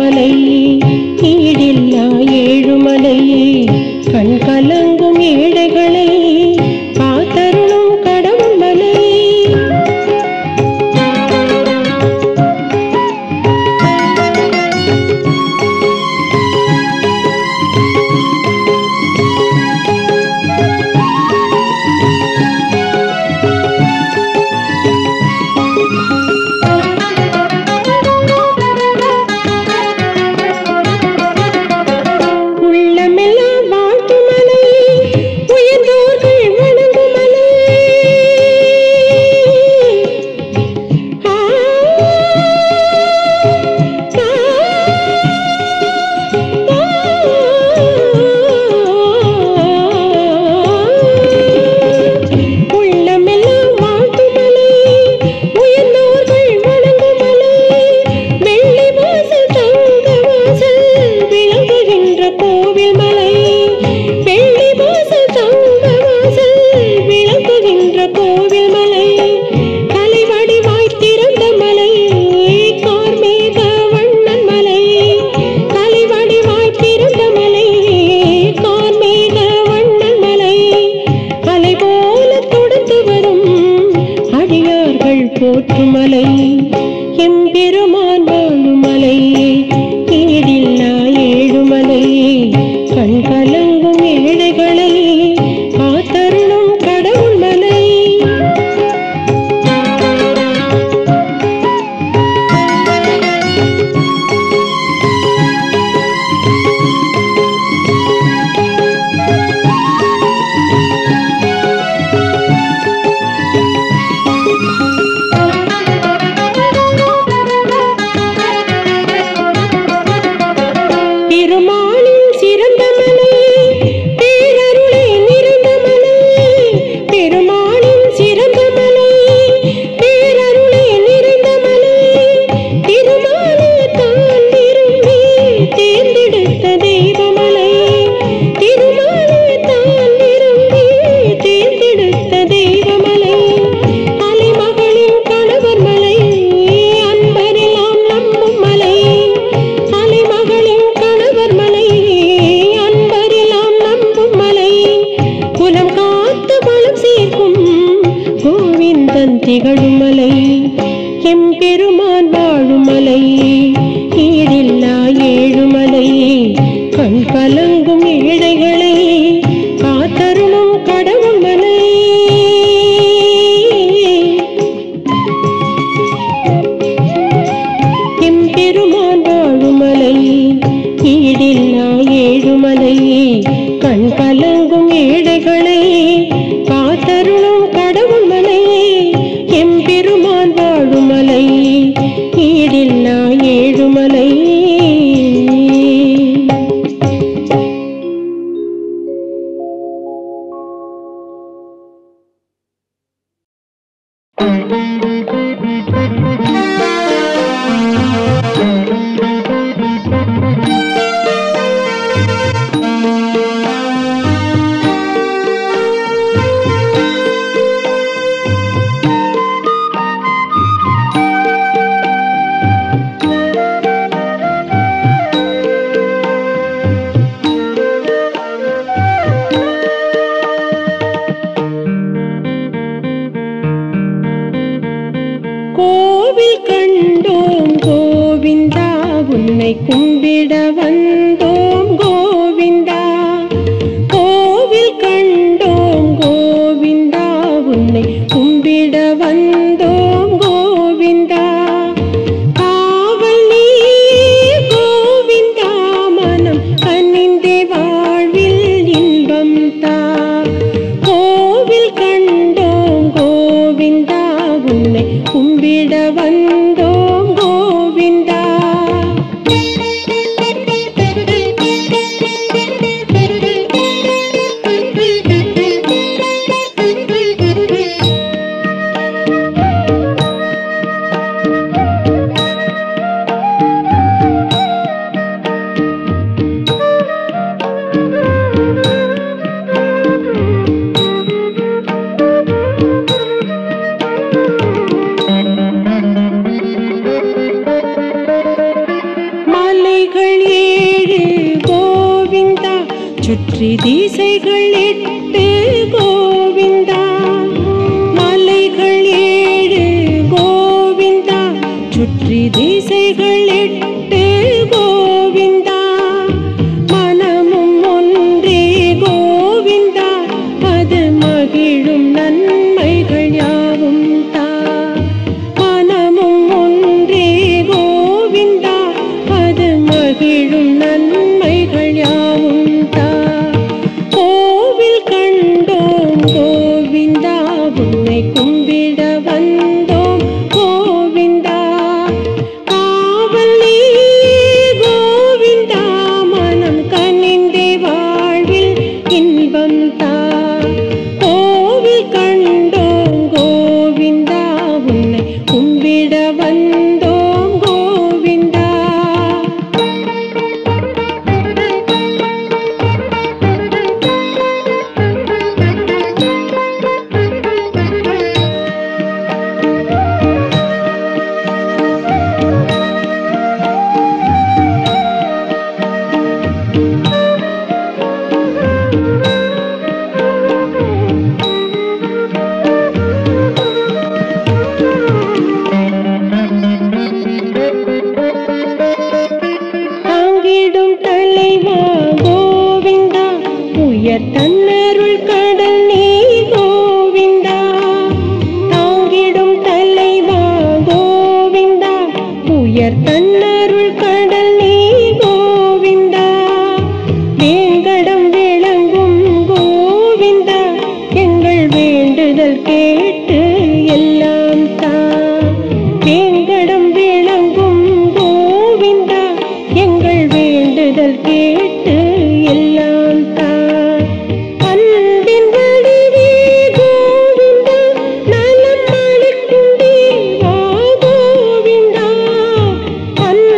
மலை ஈடில்லா ஏழுமலை கண் கலங்கும் ஏழைகளை காத்தருளும் கடவுள் மலை உள்ளமெல்லாம் வாழ்த்து மலை உயர்ந்தோர்கள் வணங்கும் மலை ஆ, ஆ, உள்ளமெல்லாம் வாழ்த்து மலை உயர்ந்தோர்கள் வணங்கும் மலை வெள்ளி வாசல் தங்க வாசல் விளங்குகின்ற கோவில் மலை வெள்ளி வாசல் தங்க வாசல் விளங்குகின்ற கோவில் மலை கலைவடிவாய் திறந்த மலை கார்மேக வண்ணன் மலை கலைவடிவாய் திறந்த மலை கார்மேக வண்ணன் மலை அலை போல தொடர்ந்து வரும் அடியார்கள் போற்றும் மலை எம்பெருமான் வாழும் மலை ஈடில்லா ஏழுமலை கண் கலங்கும் ஏழைகளை காத்தருளும் கடவுள் மலை பெருமாளின் சிறந்த மலை பேரருளே நிறைந்த மலை பெருமாளின் சிறந்த மலை பேரருளே நிறைந்த மலை திருமாலே தான் விரும்பி தேர்ந்தெடுத்த தெய்வமலை திருமாலே தான் விரும்பி தேர்ந்தெடுத்த தெய்வமலை அலைமகளின் கணவர் மலை அன்பரெல்லாம் நம்பும் மலை அலைமகளின் கணவர் மலை அன்பரெல்லாம் நம்பும் மலை குலம் காத்து பலம் சேர்க்கும் கோவிந்தன் திகழும் மலை எம்பெருமான் வாழும் மலை ஈடில்லா ஏழுமலை கண் கலங்கும் ஏழைகளை காத்தருளும் கடவுள் மலை எம்பெருமான் வாழுமலை ஈடில்லா ஏழுமலை கண் கலங்கும் ஏழைகளை காத்தருளும் கடவுள் மலை எம்பெருமான் வாழுமலை ஈடில்லா ஏழுமலை கோவில் கண்டோம் கோவிந்தா உன்னை கும்பிட வந்தோம் கோவிந்தா கோவில் கண்டோம் கோவிந்தா உன்னை கும்பிட வந்தோம் கோவிந்தா காவல் நீ கோவிந்தா மனம் கனிந்தே வாழ்வில் இன்பம் தா கோவில் கண்டோம் கோவிந்தா உன்னை கும்பிட வந்தோம் கோவிந்தா சுற்றி திசைகள் எட்டு கோவிந்தா மலைகள் ஏழு கோவிந்தா சுற்றி திசைகள் எட்டு கோவிந்தா மனமும் ஒன்றே கோவிந்தா அது மகிழும் நன்மைகள் யாவும் தா மனமும் ஒன்றே கோவிந்தா அது மகிழும் நன்மைகள் யாவும் தா கோவில் கண்டோம் கோவிந்தா உன்னை கும்பிட வந்தோம் கோவிந்தா காவல் நீயே கோவிந்தா மனம் கனிந்தே வாழ்வில் இன்பம் தா கோவில் கண்டோம் கோவிந்தா உன்னை கும்பிட வந்தோம் கோவிந்தா தாங்கிடும் தலைவா கோவிந்தா உயர் தன்னருள் கடல் நீ கோவிந்தா தாங்கிடும் தலைவா கோவிந்தா உயர் தன்னருள் கடல் நீ கோவிந்தா வேங்கடம் விளங்கும் கோவிந்தா எங்கள் வேண்டுதல் கேட்டு எல்லாம் தான் வேங்கடம் விளங்கும் கோவிந்தா எங்கள் வேண்டுதல் கேட்டு எல்லாம் தான் அன்பின் வடிவே கோவிந்தா நலம் அளிக்கும் தேவா கோவிந்தா அன்பின்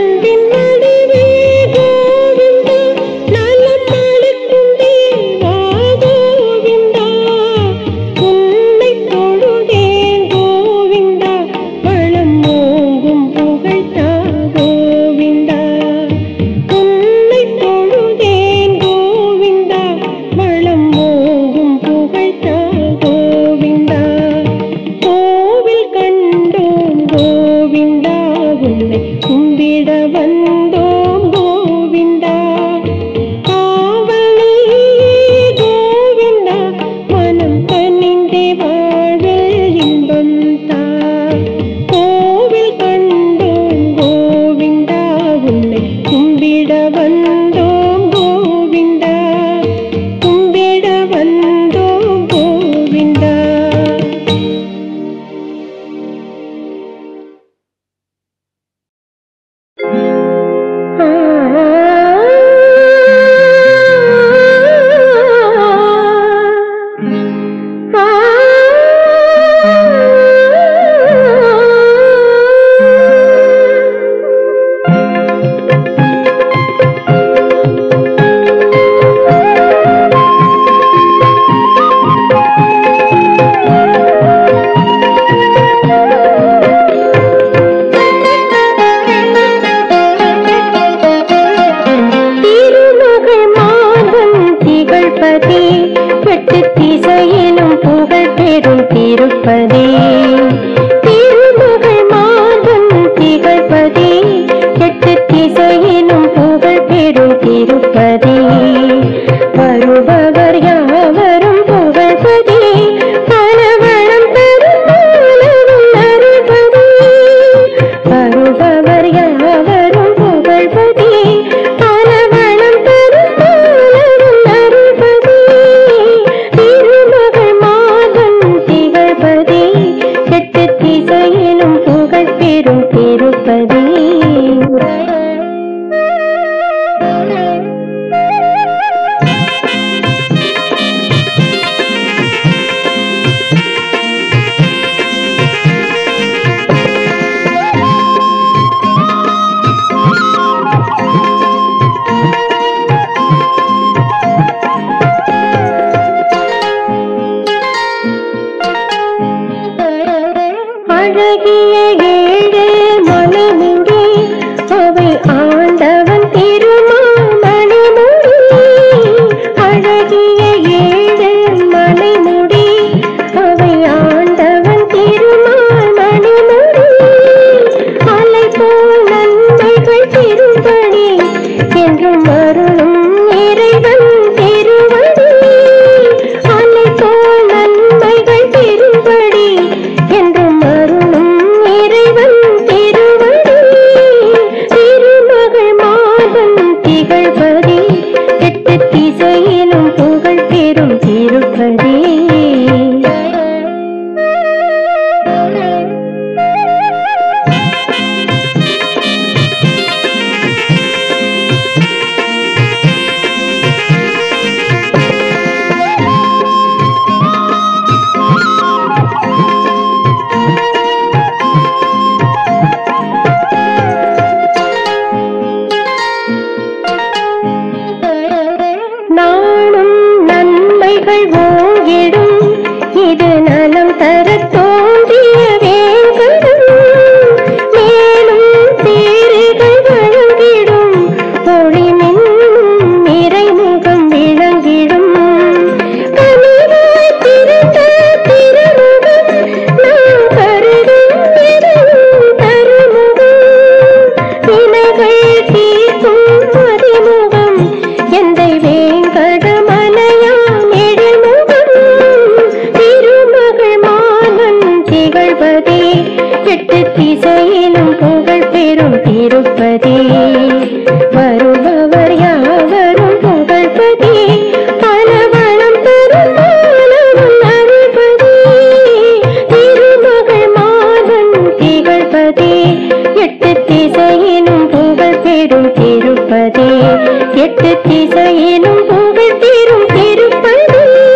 மரகதமலையாம் எழில்முகம் திருமகள் மாதன் திகழ்வதே எட்டு திசையிலும் புகழ் பெறும் திருப்பதி வருபவர் யாவரும் புகழ்பதி பலவளம் தரும் மாலவன் அருள்பதி திருமகள் மாதன் திகழ்பதி எட்டு திசையிலும் புகழ் பெறும் திருப்பதி எட்டு திசையிலும் புகழ் பெறும் திருப்பதி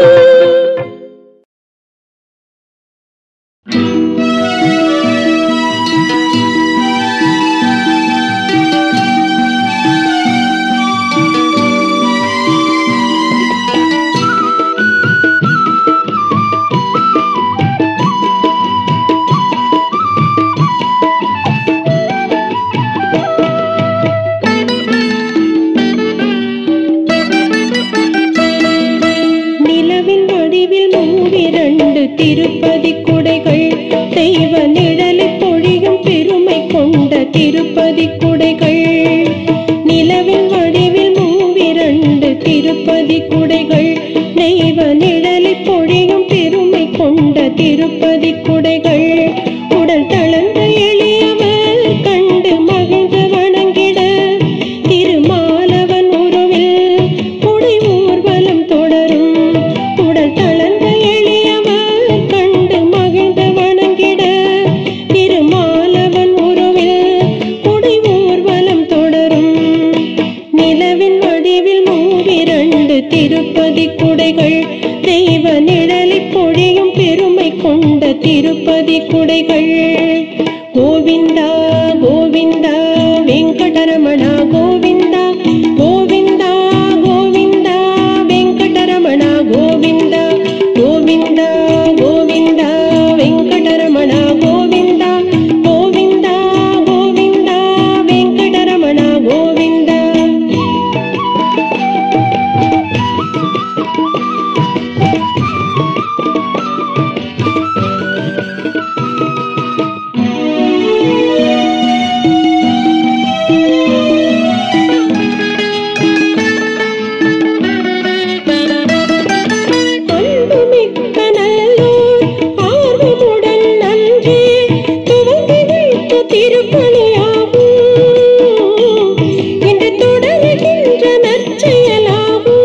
நிலவின் வடிவில் மூவிரண்டு திருப்பதி குடைகள் தெய்வ நிழலை பொழியும் பெருமை கொண்ட திருப்பதி குடைகள் நிலவின் வடிவில் மூவிரண்டு திருப்பதி குடைகள் தெய்வ நிழலை பொழியும் பெருமை கொண்ட திருப்பதி குடைகள் உடல் தளர்ந்த எளியவர் கண்டு மகிழ்ந்து வணங்கிட திருமாலவன் உருவில் குடை ஊர்வலம் தொடரும் உடல் தளர்ந்த எளியவர் கண்டு மகிழ்ந்து வணங்கிட திருமாலவன் உருவில் குடை ஊர்வலம் தொடரும் நிலவின் வடிவில் மூவிரண்டு திருப்பதி குடைகள் தெய்வ நிழலை பொழியும் பெருமை கொண்ட திருப்பதி குடைகள் கோவிந்தா கோவிந்தா வெங்கடரமணா கோவிந்தா கோவிந்தா கோவிந்தா வெங்கடரமணா கோவிந்தா கோவிந்தா கோவிந்தா வெங்கடரமணா கோவிந்தா கோவிந்தா கோவிந்தா வெங்கடரமணா கோவிந்தா அன்புமிக்க நல்லோர் ஆர்வமுடன் நன்றி துவங்கி வைத்த திருப்பணியாகும் இன்று தொடர்கின்ற நற்செயலாகும்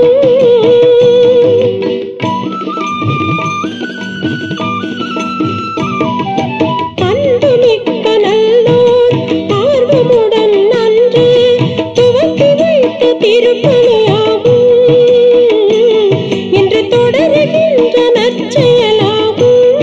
அன்புமிக்க நல்லோர் ஆர்வமுடன் நன்று துவக்கி வைத்த திருப்பணியாகும் இன்று தொடர்கின்ற நற்செயலாகும்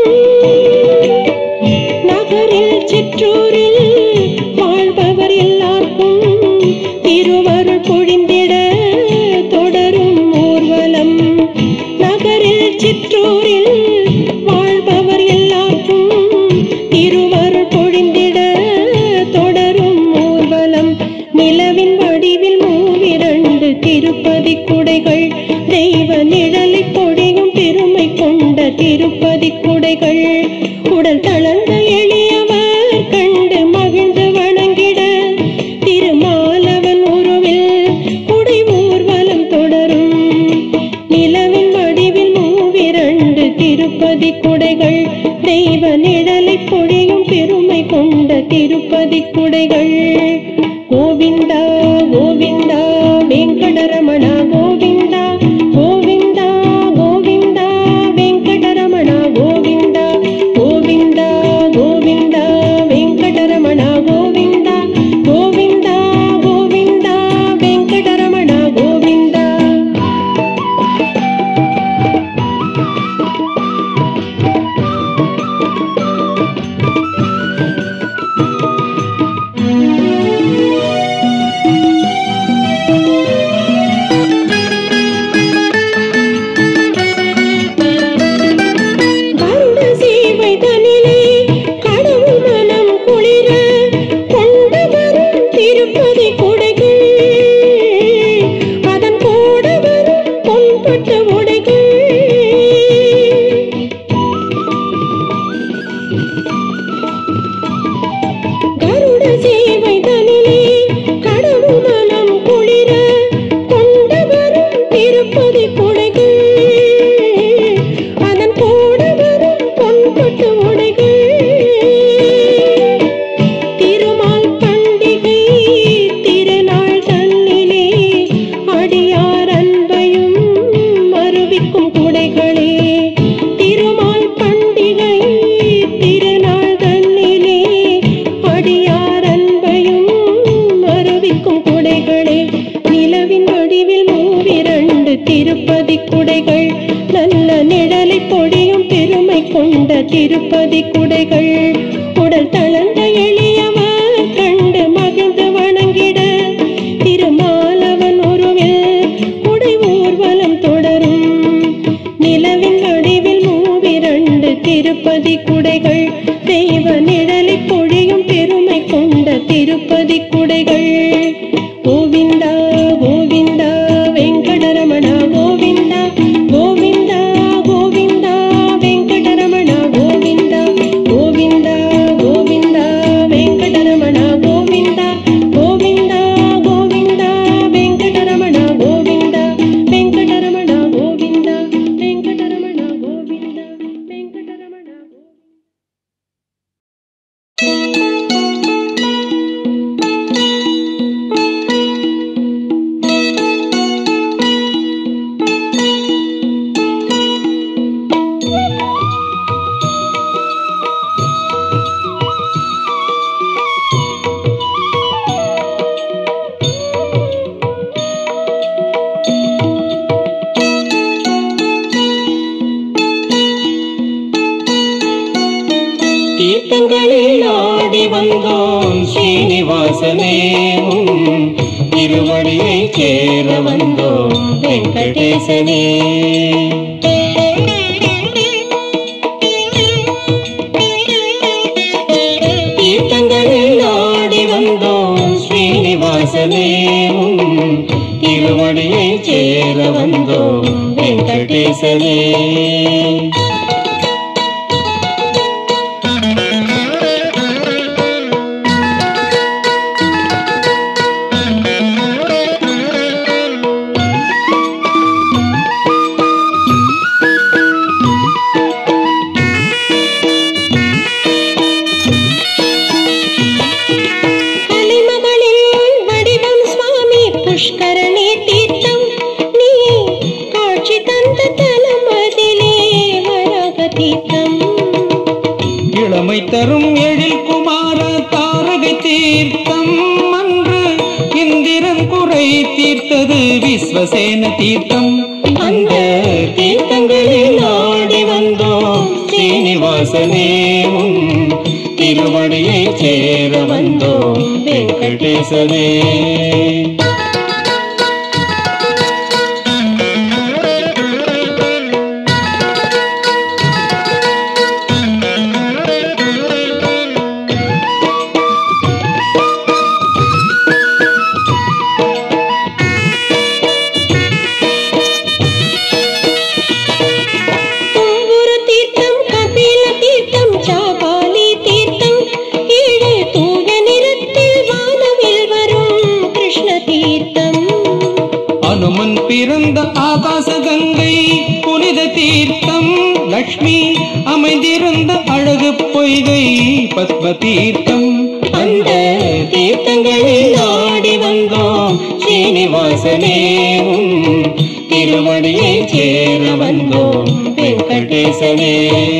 நகரில் சிற்றூரில் வாழ்பவர் எல்லாருக்கும் திருவருள் பொழிந்திட தொடரும் ஊர்வலம் நகரில் சிற்றூரில் வாழ்பவர் எல்லாருக்கும் திருவருள் பொழிந்திட தொடரும் ஊர்வலம் நிலவின் வடிவில் மூவிரண்டு திருப்பதி குடைகள் தெய்வ நிழலை பொழியும் பெருமை கொண்ட திருப்பதி குடைகள் உடல் தளர்ந்த எளியவர் கண்டு மகிழ்ந்து வணங்கிட திருமாலவன் உருவில் குடை ஊர்வலம் தொடரும் நிலவின் வடிவில் மூவிரண்டு திருப்பதி குடைகள் தெய்வ நிழலை பொழியும் பெருமை கொண்ட திருப்பதி குடைகள் கோவிந்தா கோவிந்தா வெங்கடரமணா கோவிந்தா கோவிந்தா கோவிந்தா வெங்கடரமணா கோவிந்தா கோவிந்தா கோவிந்தா வெங்கடரமணா கோவிந்தா கோவிந்தா கோவிந்தா வெங்கடரமணா கோவிந்தா திருப்பதி குடைகள் உடல் தளர்ந்த எளியவர் கண்டு மகிழ்ந்து வணங்கிட திருமாலவன் உருவில் குடை ஊர்வலம் தொடரும் நிலவின் வடிவில் மூவிரண்டு திருப்பதி குடைகள் தெய்வ நிழலை பொழியும் பெருமை கொண்ட திருப்பதி குடைகள் கோவிந்தா கோவிந்தா வெங்கடரமணா கோவிந்தா கோவிந்தா கோவிந்தா வெங்கடரமணா கோவிந்தா கோவிந்தா கோவிந்தா வெங்கடரமணா கோவிந்தா கோவிந்தா கோவிந்தா வெங்கடரமணா கோவிந்தா வெங்கடரமணா கோவிந்தா வெங்கடரமணா கோவிந்தா வெங்கடரமணா தீர்த்தங்களில் ஆடி வந்தோம் ஸ்ரீனிவாசனே உன் திருவடியை சேர வந்தோம் வெங்கடேசனே தீர்த்தங்களில் ஆடி வந்தோம் ஸ்ரீனிவாசனே உன் திருவடியை சேர வந்தோம் வெங்கடேசனே கலிமகளின் வடிவம் சுவாமி புஷ்கரணி தீர்த்தம் நீ காட்சி தந்த தலம் அதிலே வராக தீர்த்தம் இளமை தரும் எழில் குமார தாரகை தீர்த்தம் அன்று இந்திரன் குறை தீர்த்தது விஸ்வசேன தீர்த்தம் அந்த தீர்த்தங்களில் ஆடி வந்தோம் ஸ்ரீனிவாசனே உன் திருவடியை சேர வந்தோம் வெங்கடேசனே தும்புரு தீர்த்தம் கபில தீர்த்தம் சாபாலி தீர்த்தம் ஏழு தூய நிறத்தில் வானவில் வரும் கிருஷ்ண தீர்த்தம் அனுமன் பிறந்த ஆகாச கங்கை புனித தீர்த்தம் லக்ஷ்மி அமைந்திருந்த அழகு பொய்கை பத்ம தீர்த்தம் அந்த தீர்த்தங்களில் ஆடி வந்தோம் ஸ்ரீனிவாசனே உன் திருவடியை சேர வந்தோம் வெங்கடேசனே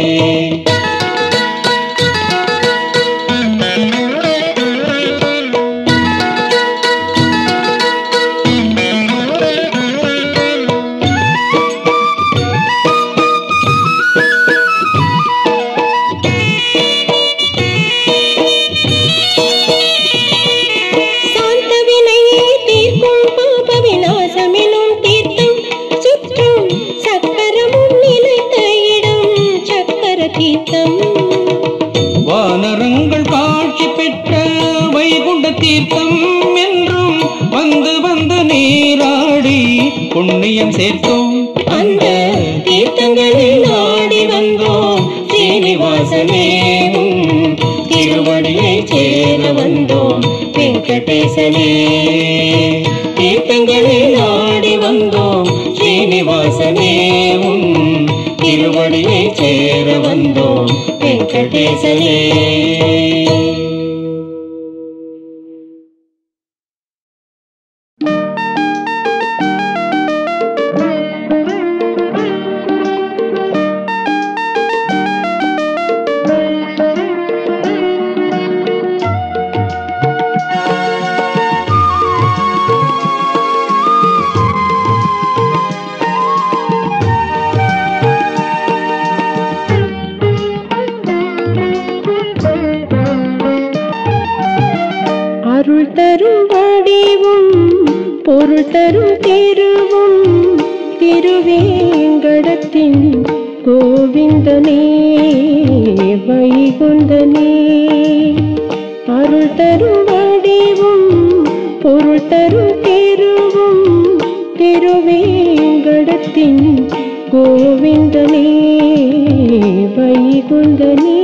சாந்த வினையை தீர்க்கும் பாப விநாசமெனும் தீர்த்தம் சுற்றும் சக்கரமும் நிலைத்த இடம் சக்கர தீர்த்தம் வானரங்கள் காட்சி பெற்ற வைகுண்ட தீர்த்தம் என்றும் வந்து வந்து நீராடி புண்ணியம் சேர்த்தோம் அந்த தீர்த்தங்களில் ஆடி வந்தோம் ஸ்ரீனிவாசனே உன் திருவடியை சேர வந்தோம் வெங்கடேசனே தீர்த்தங்களில் ஆடி வந்தோம் ஸ்ரீனிவாசனே உன் திருவடியை சேர வந்தோம் வெங்கடேசனே அருள் தரும் வடிவும் பொருள் தரும் திருவும் திருவேங்கடத்தின் கோவிந்தனே வைகுந்தனே அருள் தரும் வடிவும் பொருள் தரும் திருவும் திருவேங்கடத்தின் கோவிந்தனே வைகுந்தனே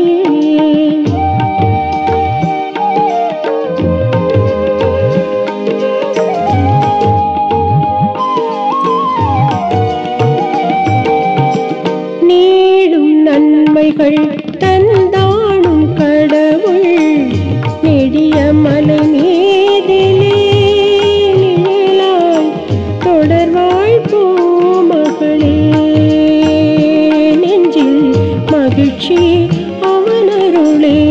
நீடும் நன்மைகள் தந்தாடும் கடவுள் நெடிய மலை மீதிலே நிழலாய் தொடர்வாய் பூமகளே நெஞ்சில் மகிழ்ச்சி அவனருளே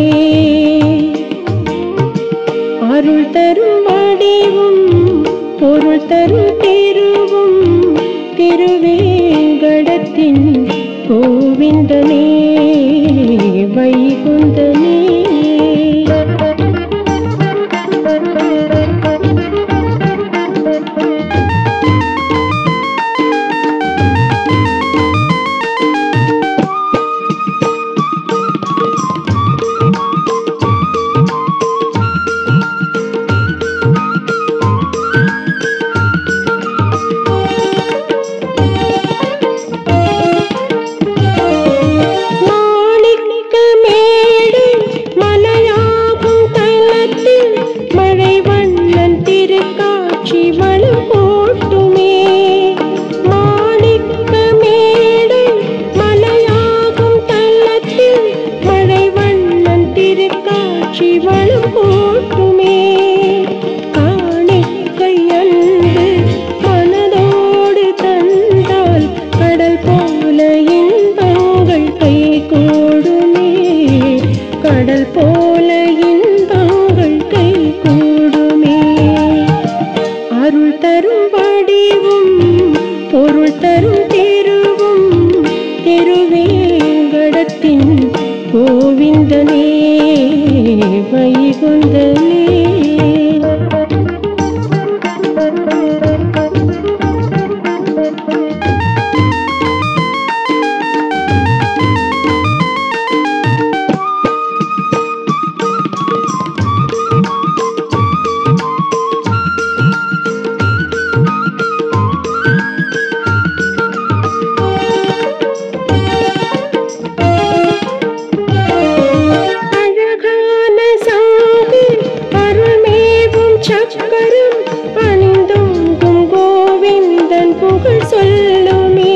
அருள் தரும் வடிவும் பொருள் தரும் திருவும் திருவேங்கடத்தின் கோவிந்தனே வைகுந்தனே மாணிக்க மேடு மலையாகும் தலத்தில் மழை வண்ணன் திருக்காட்சி வளம் போட்டுமே மாணிக்க மேடு மலையாகும் தலத்தில் மழை வண்ணன் திருக்காட்சி வளம் போட்டுமே காணிக்கை அன்பு மனதோடு தந்தால் கடல் போல இன்பங்கள் கை கூடுமே கடல் போல இன்பங்கள் கை கூடுமே அருள் தரும் வடிவும் பொருள் தரும் திருவும் திருவேங்கடத்தின் கோவிந்தனே வைகுந்தனே அழகான சாகு அருள்மேவும் சக்கரம் அணிந்தோங்கும் கோவிந்தன் புகழ் சொல்லுமே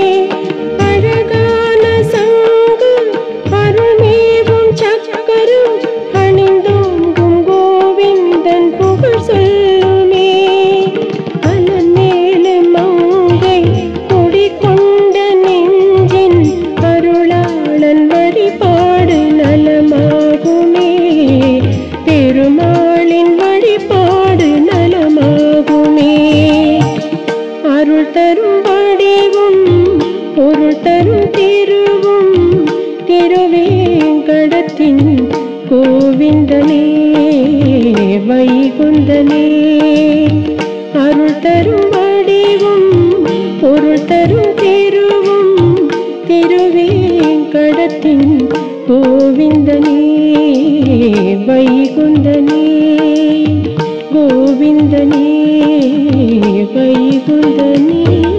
அழகான சாகு அருள்மேவும் சக்கரம் அணிந்தோங்கும் கோவிந்தன் புகழ் சொல்லுமே அலன் மேலே மங்கை குடிகொண்ட நெஞ்சின் அருளாளன் வழிபாடு நலமாகுமே பெருமாளின் வழிபாடு நலமாகுமே அருள் தரும் வடிவும் பொருள் தரும் திருவும் திருவேங்கடத்தின் கோவிந்தனே வைகுந்தனே அருள் தரும் வடிவும் பொருள் தரும் திருவும் திருவேங்கடத்தின் கோவிந்தனே வைகுந்தனே கோவிந்தனே வைகுந்தனே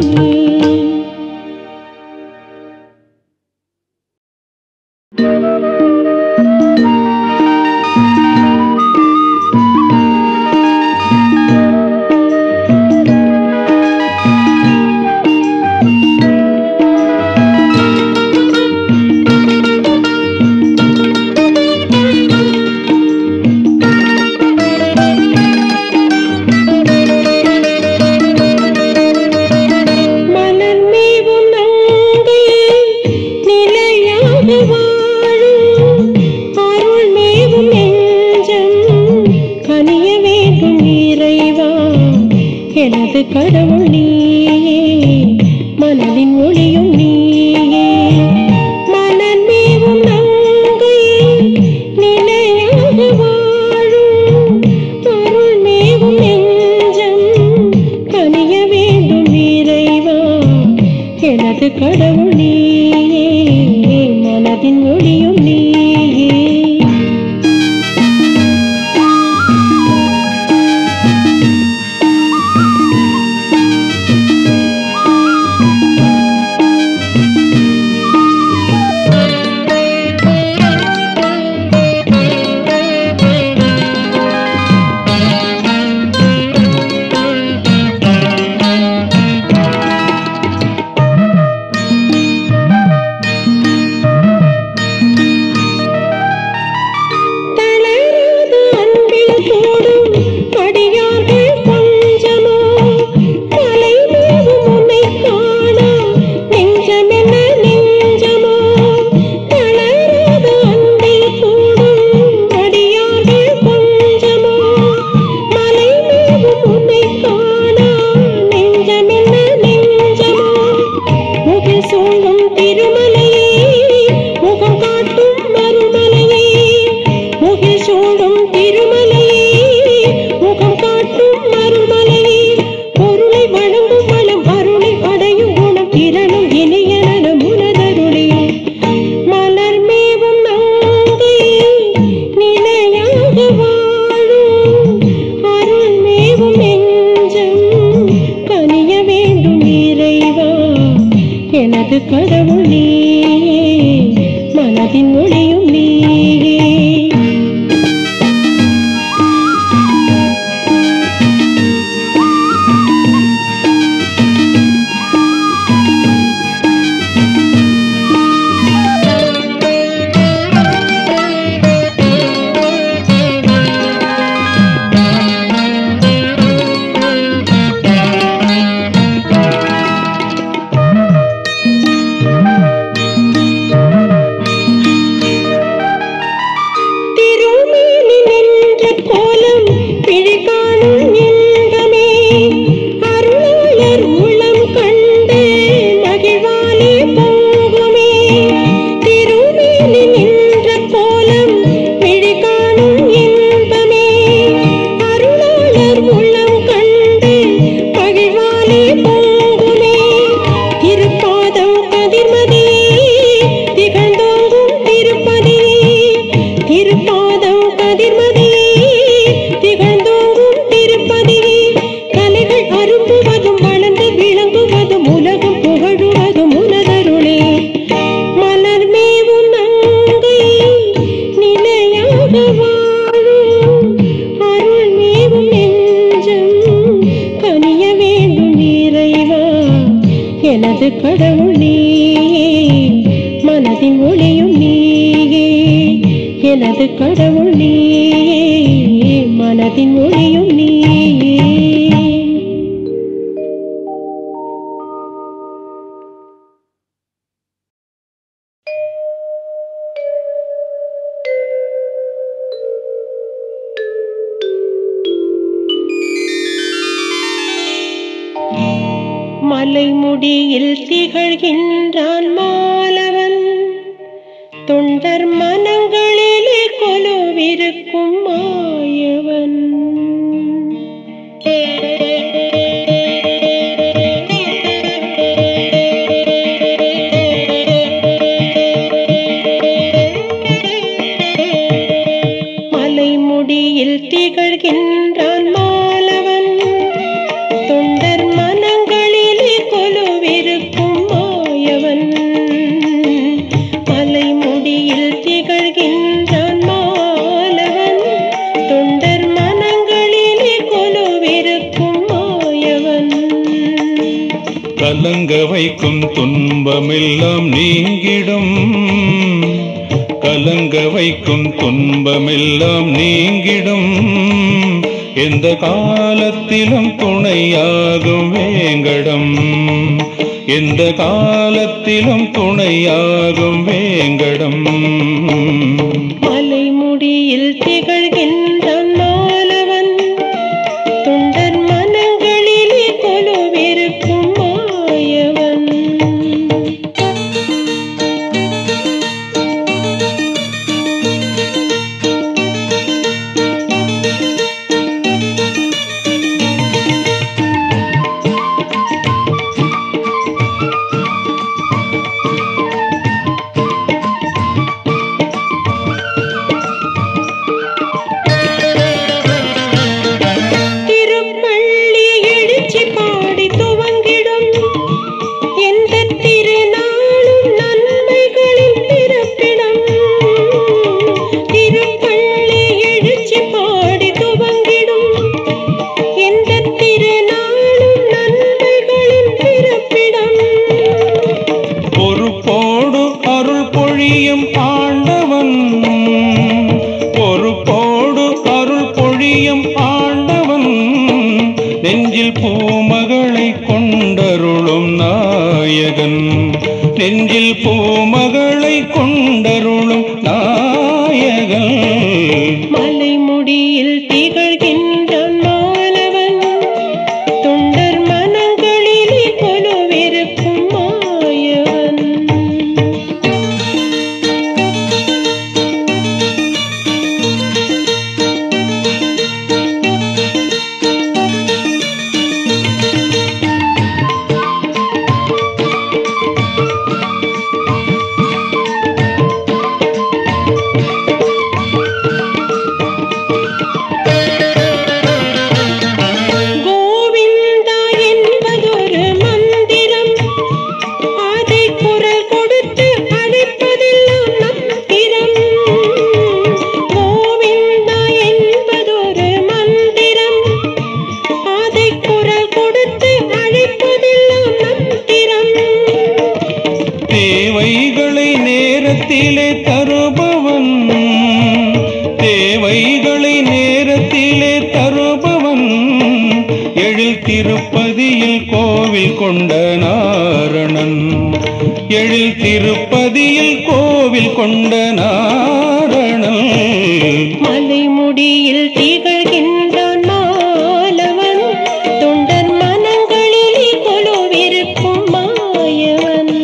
மலர் மேவும் நங்கை நிலையாக வாழும் அருள் மேவும் நெஞ்சம் கனிய வேண்டும் இறைவா எனது கடவுள் நீயே மனதின் ஒளியும் நீயே மலர் மேவும் நங்கை நிலையாக வாழும் கடவுள் நீயே மனதின் ஒளியும் நீயே தளராத அன்பில் கூடும் அடியார்கள் கொஞ்சமோ மலை மேவும் உன்னை காண நெஞ்சமென்ன நெஞ்சமோ தளராத அன்பில் கூடும் அடியார்கள் கொஞ்சமோ மலை மேவும் உன்னை காண நெஞ்சமென்ன நெஞ்சமோ முகில் சூழும் திருமலையே முகம் காட்டும் மறுமலையே முகில் சூழும் திருமலையே முகம் காட்டும் மறுமலையே பொருளை வழங்கும் வளம் அருளை அடையும் குணம் திறனும் இனிய நலம் உனதருளே மலர் மேவும் நங்கை நிலையாக வாழும் அருள் மேவும் நெஞ்சம் கனிய வேண்டும் இறைவா எனது கடவுள் நீயே மனதின் ஒளியும் நீயே திருமேனி நின்ற கோலம் பிழை காணும் இன்பமே அருளாளர் உளம் கண்டு மகிழ்வாலே பொங்குமே திருமேனி நின்ற கோலம் பிழை காணும் இன்பமே அருளாளர் உளம் கண்டு மகிழ்வாலே பொங்குமே திருப்பாதம் கதிர்மதியே திகழ்ந்தோங்கும் திருப்பதியே திருப்பாதம் கதிர்மதியே திகழ்ந்தோங்கும் திருப்பதியே கலைகள் அரும்புவதும் வளர்ந்து விளங்குவதும் உலகம் புகழுவதும் உனதருளே மலர் மேவும் நங்கை நிலையாக வாழும் அருள் மேவும் நெஞ்சம் கனிய வேண்டும் இறைவா எனது கடவுள் நீயே மனதின் ஒளியும் நீயே எனது கடவுள் நீயே மனதின் ஒளியும் நீயே மலைமுடியில் திகழ்கின்றான் மாலவன் தொண்டர் மனங்களிலே கொலுவிருக்கும் மாயவன் மலைமுடியில் திகழ்கின்றான் மாலவன் தொண்டர் மனங்களிலே கொலுவிருக்கும் மாயவன் மலைமுடியில் திகழ்கின்றான் மாலவன் தொண்டர் மனங்களிலே கொலுவிருக்கும் மாயவன் கலங்க வைக்கும் துன்பமெல்லாம் நீங்கிடும் கலங்க வைக்கும் துன்பமெல்லாம் நீங்கிடும் எந்த காலத்திலும் துணையாகும் வேங்கடம் எந்த காலத்திலும் துணையாகும் வேங்கடம் மலைமுடியில் திகழ்கின்றான் மாலவன் தொண்டர் மனங்களிலே கொலுவிருக்கும் மாயவன் மடியில் திகழ்கின்றான் மாணவன் தொண்டர் மனங்களிலே கொலுவிருக்கும் மாயவன் கோவிந்தா என்பதொரு மந்திரம் அதை குரல் கொடுத்து அழைப்பதெல்லாம் நம்பிரம் கோவிந்தா என்பதொரு மந்திரம் அதை குரல் கொடுத்து அழைப்பதெல்லாம் நம்பிரம் தேவைகளை நேரத்திலே தருபவன் தேவைகளை நேரத்திலே தருபவன் எழில் திருப்பதியில் கோவில் கொண்ட நாரணன் எழில் திருப்பதியில் கோவில் கொண்ட நாரணன் மலைமுடியில் திகழ்கின்றான் மாலவன் தொண்டர் மனங்களிலே கொலுவிருக்கும் மாயவன்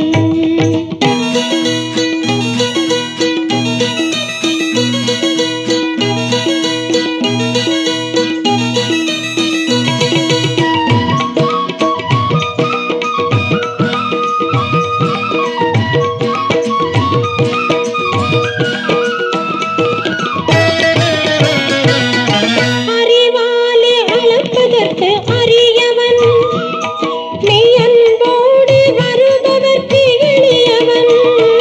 அறிவாலே அளப்பதற்கு அரியவன் மெய்யன்போடு வருபவர்க்கு எளியவன்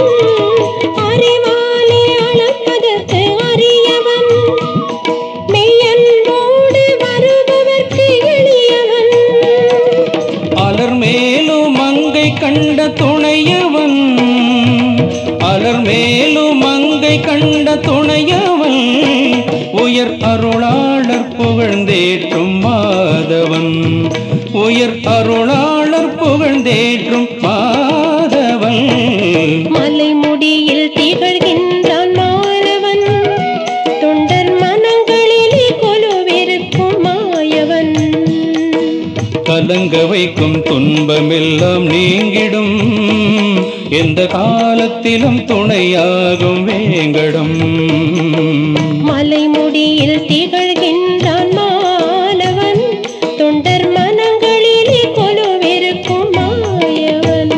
அறிவாலே அளப்பதற்கு அரியவன் மெய்யன்போடு வருபவர்க்கு எளியவன் அலர் மேலும் மங்கை கண்ட துணையவன் அலர் மேலும் மங்கை கண்ட துணையவன் உயர் அருளாளர் புகழ்ந்தேற்றும் மாதவன் உயர் அருளாளர் புகழ்ந்தேற்றும் மாதவன் மலைமுடியில் திகழ்கின்றான் மாணவன் தொண்டர் மனங்களிலே கொலுவிருக்கும் மாயவன் கலங்க வைக்கும் துன்பமெல்லாம் நீங்கிடும் எந்த காலத்திலும் துணையாகும் வேங்கடம் மலைமுடியில் திகழ்கின்றான் மாணவன் தொண்டர் மனங்களிலே கொலுவிருக்கும் மாயவன்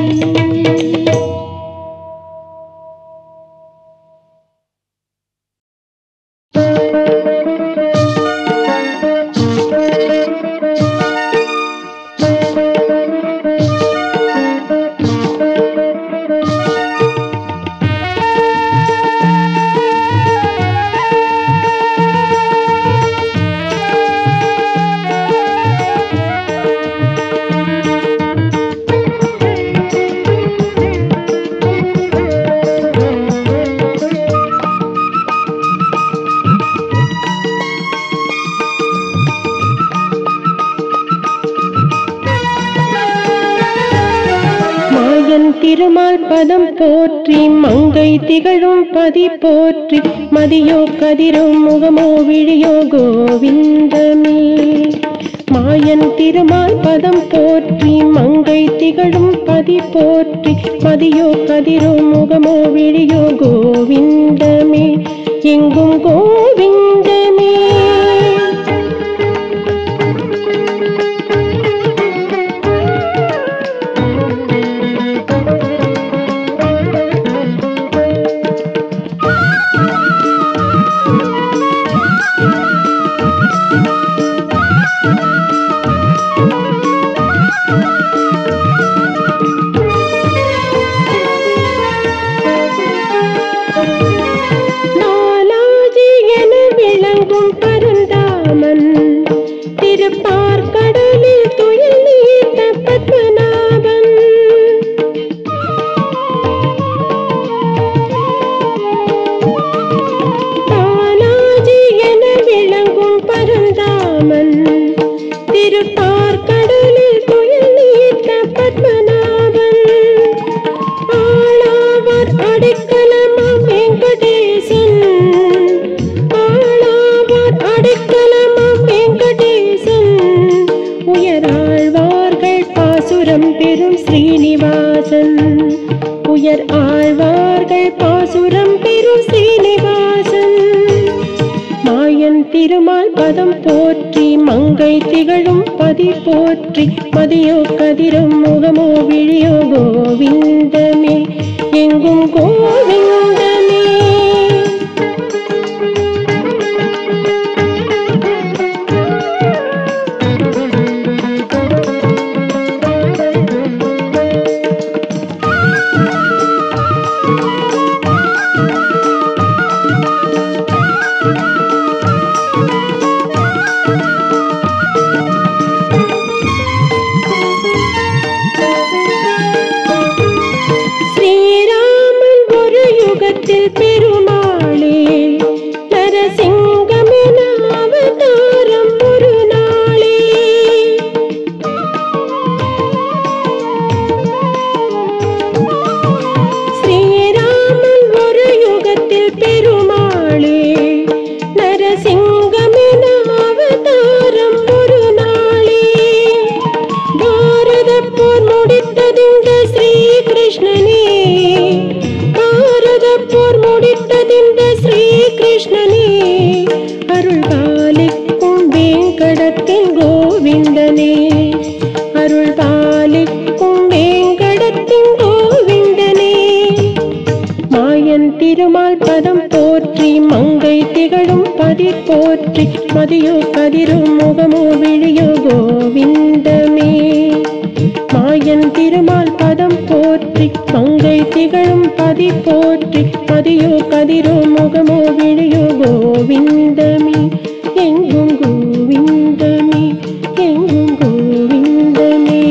மாயன் திருமால் பதம் போற்றி மங்கை திகழும் பதி போற்றி மதியோ கதிரோ முகமோ விழியோ கோவிந்தமே மாயன் திருமால் பதம் போற்றி மங்கை திகழும் பதி போற்றி மதியோ கதிரோ முகமோ விழியோ கோவிந்தமே எங்கும் கோவிந்தமே நாலாஜி என மாயன் திருமால் பதம் போற்றி மங்கை திகழும் பதி போற்றி மதியோ கதிரும் முகமோ விழியோ கோவிந்தமே எங்கும் கோவிந்தமே ஸ்ரீராமன் ஒரு யுகத்தில் பெருமாளே நரசிங்கமென அவதாரம் ஒரு நாளே ஸ்ரீராமன் ஒரு யுகத்தில் பெருமாளே நரசிங்கமென அவதாரம் ஒரு நாளே பாரத போர் முடித்ததிந்த ஸ்ரீ கிருஷ்ணனே பாரத போர் முடித்ததிந்த ஸ்ரீ கிருஷ்ணனே அருள் பாலிக்கும் வேங்கடத்தின் கோவிந்தனே அருள் பாலிக்கும் வேங்கடத்தின் கோவிந்தனே மாயன் திருமால் பதம் போற்றி மங்கை திகழும் பதி போற்றி மதியோ கதிரும் முகமோ விழியோ கோவிந்தமே மாயன் திருமால் பதம் போற்றி மங்கை திகழும் பதி போற்றி மதியோ கதிரோ முகமோ விழியோ கோவிந்தமே எங்கும் கோவிந்தமே எங்கும் கோவிந்தமே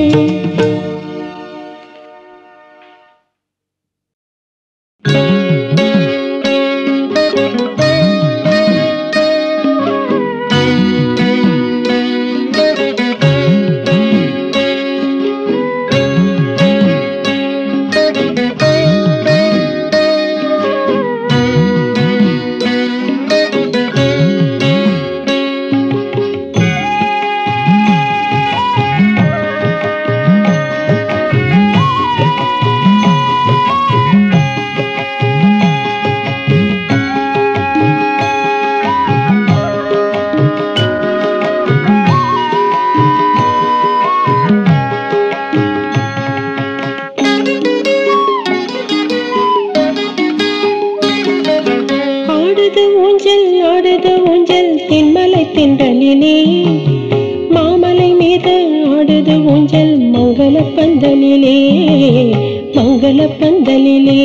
ஆடுது ஊஞ்சல் ஆடுது ஊஞ்சல் தென்மலை தென்றலிலே மாமலை மீது ஆடுது ஊஞ்சல் மங்கள பந்தலிலே மங்கள பந்தலிலே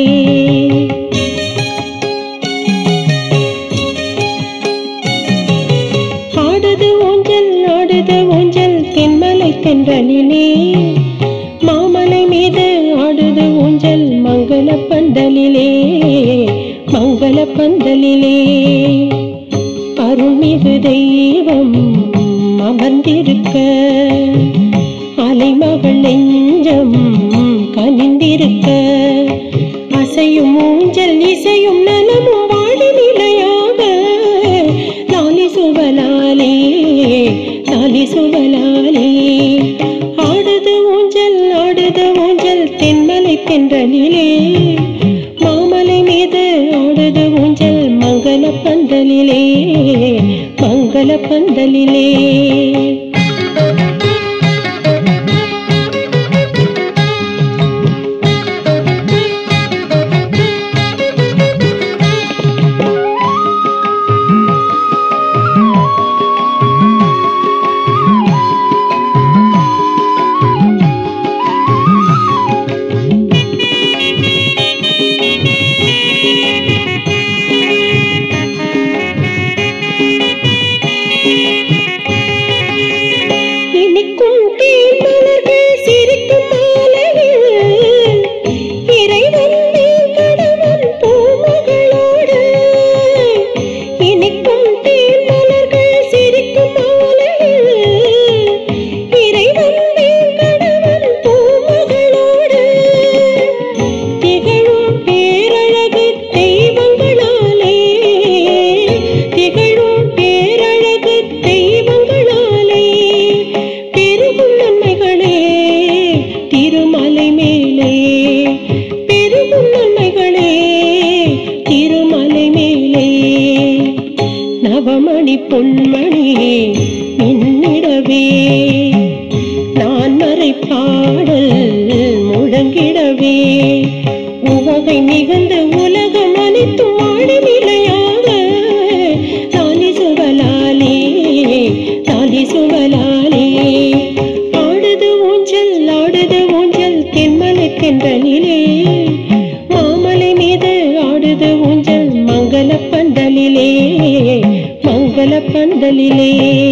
ஆடுது ஊஞ்சல் ஆடுது ஊஞ்சல் தென்மலை தென்றலிலே மாமலை மீது ஆடுது ஊஞ்சல் மங்கள பந்தலிலே மங்கள பந்தலிலே அருள்மிகு தெய்வம் அமர்ந்திருக்க அலைமகள் நெஞ்சம் கனிந்திருக்க அசையும் ஊஞ்சல் இசையும் நலமும் வாழி நிலையாக லாலி சுவலாலே லாலி சுவலாலே ஆடுது ஊஞ்சல் ஆடுது ஊஞ்சல் தென்மலை தென்றலிலே மாமலை மீது ஆடுது ஊஞ்சல் மங்கள பந்தலிலே மங்கள பந்தலிலே மணி பொன்மணி மின்னிடவே நான் மறை பாடல் முழங்கிடவே உவகை மிகுந்த உலகம் அனைத்தும் ஆடி நிலையாக தாலி சுவலாலே தாலி சுவலாலே ஆடுது ஊஞ்சல் ஆடுது ஊஞ்சல் தென்மலை தென்றலிலே மாமலை மீது ஆடுது ஊஞ்சல் மங்கள பந்தலிலே மங்கள பந்தலிலே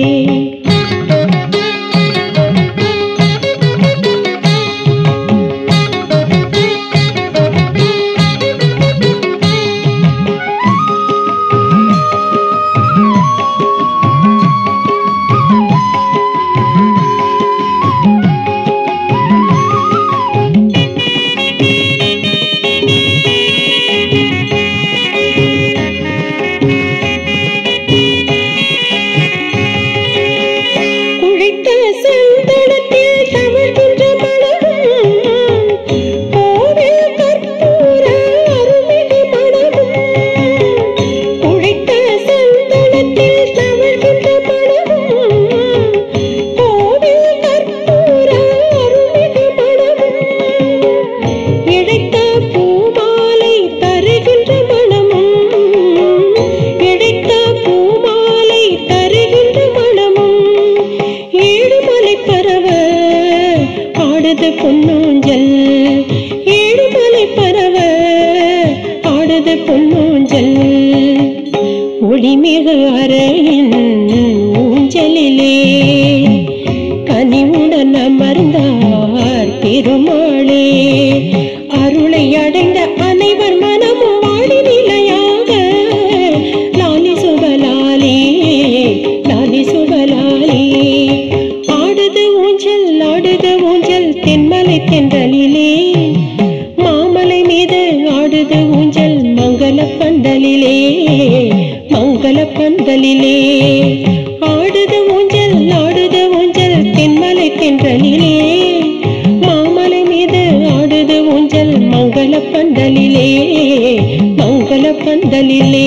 குழைத்த செந்தளத்தில் தவழ்கின்ற மனமும் கோவில் கற்பூர அருள்மிகு மனமும் குழைத்த செந்தளத்தில் தவழ்கின்ற மனமும் கோவில் கற்பூர அருள்மிகு மனமும் இழைத்த பூமாலை தருகின்ற மனமும் இழைத்த பூமாலை தருகின்ற மனமும் ஏழுமலை பறவ ஆடுது பொன்னூஞ்சல் ஏழுமலை பறவ ஆடுது பொன்னூஞ்சல் ஒளிமிகு அறையின் ஊஞ்சலிலே கனிவுடன் அமர்ந்தார் திருமாளே அருளை அடைந்த அனைவர் மனமும் வாடி நிலையாக லாலி சுபலாலே லாலி சுபலாலே ஆடுது ஊஞ்சல் ஆடுது ஊஞ்சல் தென்மலை தென்றலிலே மாமலை மீது ஆடுது ஊஞ்சல் மங்கள பந்தலிலே மங்கள பந்தலிலே ஆடுது ஊஞ்சல் ஆடுது ஊஞ்சல் தென்மலை தென்றலிலே மாமலை மீது ஆடுது ஊஞ்சல் மங்கள பந்தலிலே மங்கள பந்தலிலே